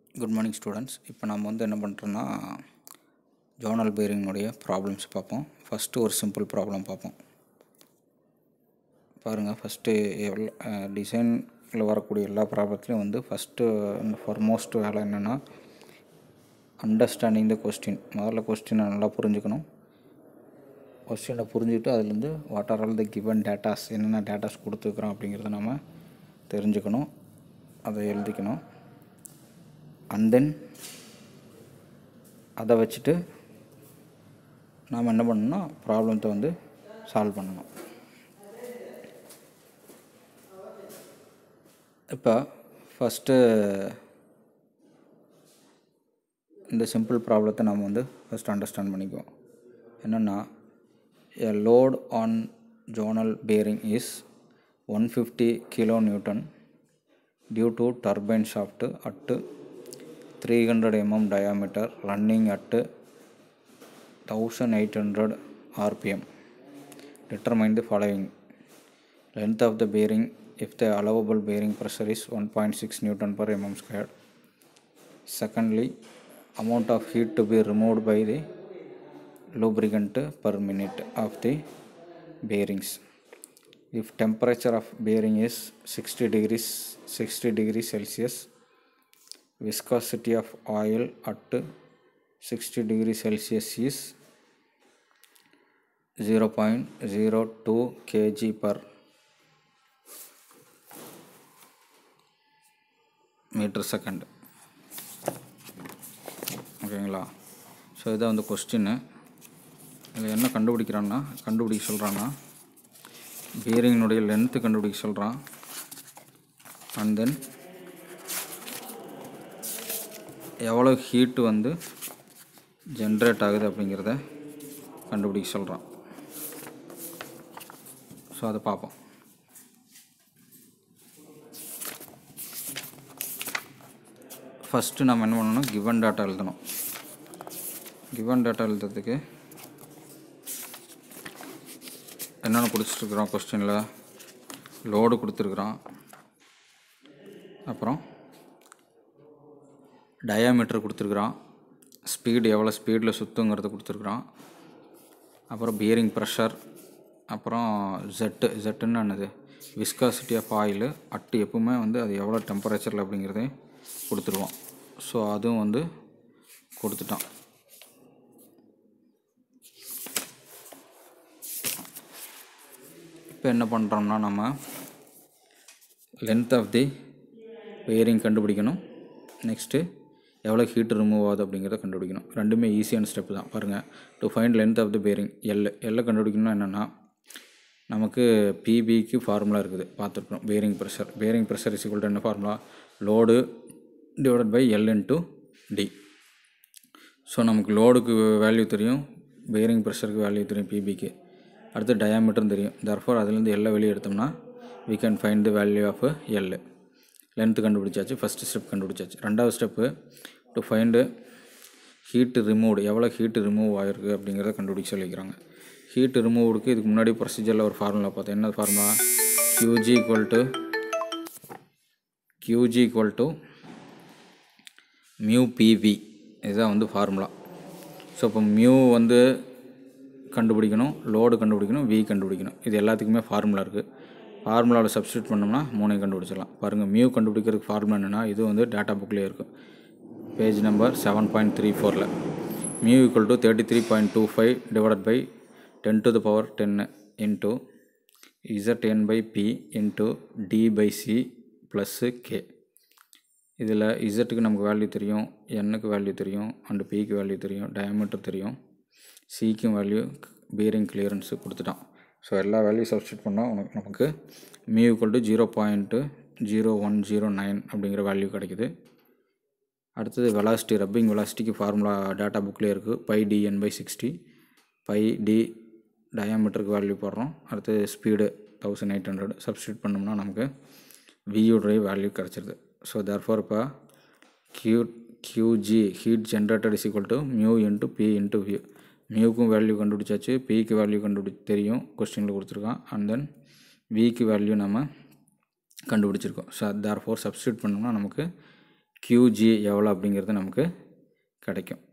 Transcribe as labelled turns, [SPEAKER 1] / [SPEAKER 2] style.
[SPEAKER 1] good morning students இப்போ நம்ம வந்து என்ன பண்ணுறோன்னா ஜோனல் பேரிங்னுடைய ப்ராப்ளம்ஸ் பார்ப்போம் ஃபஸ்ட்டு ஒரு சிம்பிள் ப்ராப்ளம் பார்ப்போம் பாருங்கள் ஃபஸ்ட்டு எவ்வளோ டிசைனில் வரக்கூடிய எல்லா ப்ராப்ளத்துலையும் வந்து ஃபஸ்ட்டு ஃபர்மோஸ்ட் வேலை என்னென்னா அண்டர்ஸ்டாண்டிங் த கொஸ்டின் முதல்ல கொஸ்டினை நல்லா புரிஞ்சுக்கணும் கொஸ்டினை புரிஞ்சுக்கிட்டு அதுலேருந்து what are all the given datas என்னென்ன டேட்டாஸ் கொடுத்துருக்குறோம் அப்படிங்கிறத நம்ம தெரிஞ்சுக்கணும் அதை எழுதிக்கணும் அண்ட் தென் அதை வச்சுட்டு நாம் என்ன பண்ணணும்னா ப்ராப்ளத்தை வந்து சால்வ் பண்ணணும் இப்போ ஃபஸ்ட்டு இந்த சிம்பிள் ப்ராப்ளத்தை நம்ம வந்து ஃபஸ்ட் அண்டர்ஸ்டாண்ட் பண்ணிக்குவோம் என்னென்னா a load on journal bearing is one fifty kilo newton due to turbine shaft at 300 mm diameter running at 1800 rpm determine the following length of the bearing if the allowable bearing pressure is 1.6 newton per mm squared secondly amount of heat to be removed by the lubricant per minute of the bearings if temperature of bearing is 60 degrees 60 degrees celsius viscosity of oil at 60 degree celsius is 0.02 kg per meter second ஓகேங்களா so இதான் வந்து கொஸ்டின்னு இதில் என்ன கண்டுபிடிக்கிறான்னா கண்டுபிடிக்க சொல்கிறான்னா பியரிங்கினுடைய length கண்டுபிடிக்க சொல்கிறான் and then எவ்வளோ ஹீட்டு வந்து ஜென்ரேட் ஆகுது அப்படிங்கிறத கண்டுபிடிக்க சொல்கிறான் ஸோ அதை பார்ப்போம் ஃபஸ்ட்டு நம்ம என்ன பண்ணணும் கிவன் டேட்டா எழுதணும் கிவன் டேட்டா எழுதுறதுக்கு என்னென்ன கொடுத்துருக்குறோம் கொஸ்டினில் லோடு கொடுத்துருக்குறான் அப்புறம் டயாமீட்டர் கொடுத்துருக்குறான் ஸ்பீடு எவ்வளோ ஸ்பீடில் சுற்றுங்கிறத கொடுத்துருக்குறான் அப்புறம் பியரிங் ப்ரெஷர் அப்புறம் ஜெட்டு ஜெட்டுன்னு என்னது விஸ்காசிட்டி ஆஃப் ஆயில் அட்டு எப்பவுமே வந்து அது எவ்வளோ டெம்பரேச்சரில் அப்படிங்கிறதையும் கொடுத்துருவோம் ஸோ அதுவும் வந்து கொடுத்துட்டான் இப்போ என்ன பண்ணுறோம்னா நம்ம லென்த் ஆஃப் தி வேரிங் கண்டுபிடிக்கணும் நெக்ஸ்ட்டு எவ்வளோ ஹீட் ரிமூவ் ஆகுது அப்படிங்கிறத கண்டுபிடிக்கணும் ரெண்டுமே ஈஸியான ஸ்டெப் தான் பாருங்கள் to find length of the bearing L எல்லை கண்டுபிடிக்கணும்னா என்னென்னா நமக்கு பிபிக்கு ஃபார்முலா இருக்குது பார்த்துருக்கோம் bearing pressure bearing pressure is equal to என்ன formula load divided by L into D so நமக்கு லோடுக்கு வேல்யூ தெரியும் பேரிங் ப்ரெஷருக்கு வேல்யூ தெரியும் பிபிக்கு அடுத்து டயாமீட்டரும் தெரியும் தர்ஃபோர் அதுலேருந்து எல்லை வெளியே எடுத்தோம்னா we can find the value of L length கண்டுபிடிச்சாச்சு ஃபஸ்ட்டு ஸ்டெப் கண்டுபிடிச்சாச்சு ரெண்டாவது step to find heat removed எவ்வளோ ஹீட்டு ரிமூவ் ஆகிருக்கு அப்படிங்கிறத கண்டுபிடிக்க சொல்லிக்கிறாங்க ஹீட் ரிமூவ்டுக்கு இதுக்கு முன்னாடி ப்ரொசீஜரில் ஒரு ஃபார்முலா பார்த்தேன் என்ன formula Q G equal to Q G equal to mu P V இதுதான் வந்து ஃபார்முலா ஸோ இப்போ மியூ வந்து கண்டுபிடிக்கணும் லோடு கண்டுபிடிக்கணும் வி கண்டுபிடிக்கணும் இது எல்லாத்துக்குமே ஃபார்முலா இருக்குது ஃபார்முலாவில் சப்ஸ்டியூட் பண்ணோம்னா மூணையும் கண்டுபிடிச்சிடலாம் பாருங்கள் மியூ கண்டுபிடிக்கிறதுக்கு ஃபார்முலா என்னென்னா இது வந்து டேட்டா புக்லேயே இருக்கும் page number seven point three ஃபோரில் mu equal to thirty three point two five divided by ten to the power ten into Z N by P into D by C plus K இதில் இசட்டுக்கு நமக்கு value தெரியும் எண்ணுக்கு value தெரியும் and பிக்கு value தெரியும் diameter தெரியும் சிக்கும் வேல்யூ பீரிங் கிளியரன்ஸு கொடுத்துட்டான் ஸோ எல்லா வேல்யூ சப்ஸ்டியூட் பண்ணால் உனக்கு நமக்கு mu equal to zero point zero one zero nine அப்படிங்கிற வேல்யூ கிடைக்குது அடுத்தது வெலாசிட்டி ரப்பிங் வெலாசிட்டிக்கு ஃபார்முலா டேட்டா புக்லேயே இருக்குது pi D N by sixty pi D டயாமீட்டருக்கு வேல்யூ போடுறோம் அடுத்தது speed thousand eight hundred substitute பண்ணோம்னா நமக்கு வியூடைய வேல்யூ கிடச்சிருது ஸோ தேர்ஃபார் இப்போ Q Q G heat generated is equal to mu into P into view மியூக்கும் value கண்டுபிடிச்சாச்சு பிக்கு வேல்யூ கண்டுபிடி தெரியும் கொஸ்டினில் கொடுத்துருக்கான் அண்ட் தென் விக்கு வேல்யூ நம்ம கண்டுபிடிச்சிருக்கோம் ஸோ தேர் ஃபோர் சப்ஸ்டியூட் பண்ணோம்னா நமக்கு கியூஜி எவ்வளோ அப்படிங்கிறது நமக்கு கிடைக்கும்